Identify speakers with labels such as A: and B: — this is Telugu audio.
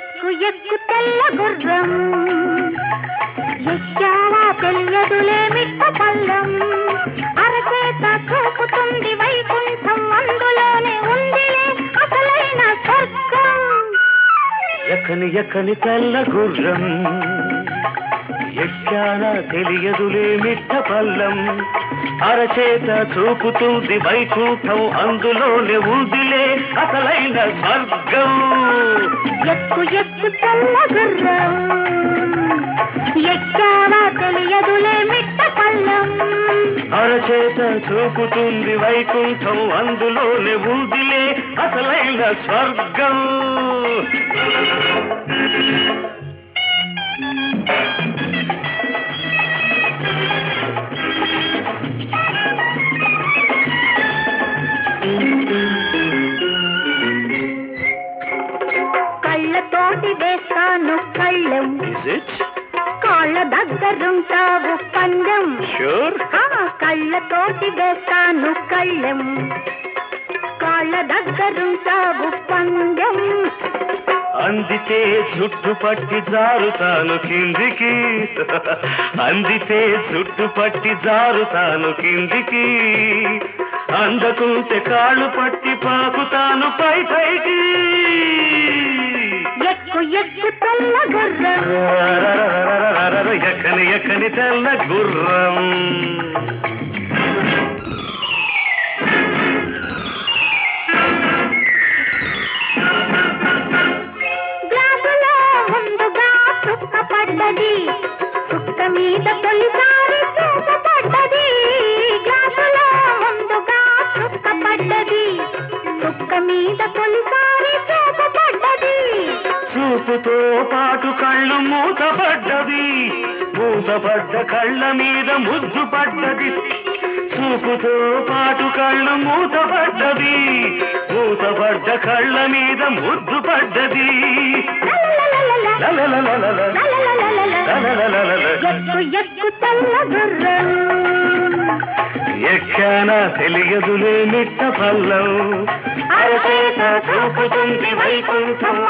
A: ఎక్కు ఎక్కు తెల్ల గుర్రం ఎక్కావా తెలియదులే మిట్ట పల్లం అరచేత చూపుతుంది వైకుంఠం అందులోనే ఉందిలే అసలైన స్వర్గం
B: ఎక్కని ఎక్కని తెల్ల గుర్రం ఎక్కానా తెలియదులే మిట్ట పల్లం అరచేత చూపుతుంది వైకుంఠం అందులోనే ఉందిలే అసలైన స్వర్గం
A: ఎక్కు ఎక్కు తెల్ల గుర్రం ఎక్కావా తెలియదులే మిట్ట పల్లం
B: అరచేత చూపుతుంది వైకుంఠం అందులోనే ఉందిలే అసలైన స్వర్గం
A: కళ్ళతోటి వేస్తాను కళ్ళం
B: Is it?
A: కాళ్ళ దగ్గరుంటావు పందెం
B: Sure?
A: ఆ కళ్ళతోటి వేస్తాను కళ్ళెం కాళ్ళ దగ్గరుంటావు పందెం
B: అందితే జుట్టు పట్టి జారుతాను కిందికి అందితే జుట్టు పట్టి జారుతాను కిందికి అందకుంటే కాళ్ళు పట్టి పాకుతాను పై పైకి
A: ఎక్కు ఎక్కు తెల్ల గుర్రం
B: ఎక్కని ఎక్కని తెల్ల గుర్రం
A: గ్లాసులో ముందుగా చుక్క పడ్డది చుక్క మీద తొలిసారి చూపు పడ్డది గ్లాసులో ముందుగా చుక్క పడ్డది చుక్క మీద తొలిసారి చూపు పడ్డది
B: చూపుతో పాటు కళ్ళు మూతపడ్డది మూతపడ్డ కళ్ళ మీద ముద్దు పడ్డది చూపుతో పాటు కళ్ళు మూతపడ్డది మూతపడ్డ కళ్ళ మీద ముద్దు పడ్డది లలలలలల. లలలలలల.
A: ఎక్కు ఎక్కు తెల్ల గుర్రం
B: ఎక్కానా తెలియదులే మిట్ట పల్లం అరచేత చూపుతుంది వైకుంఠం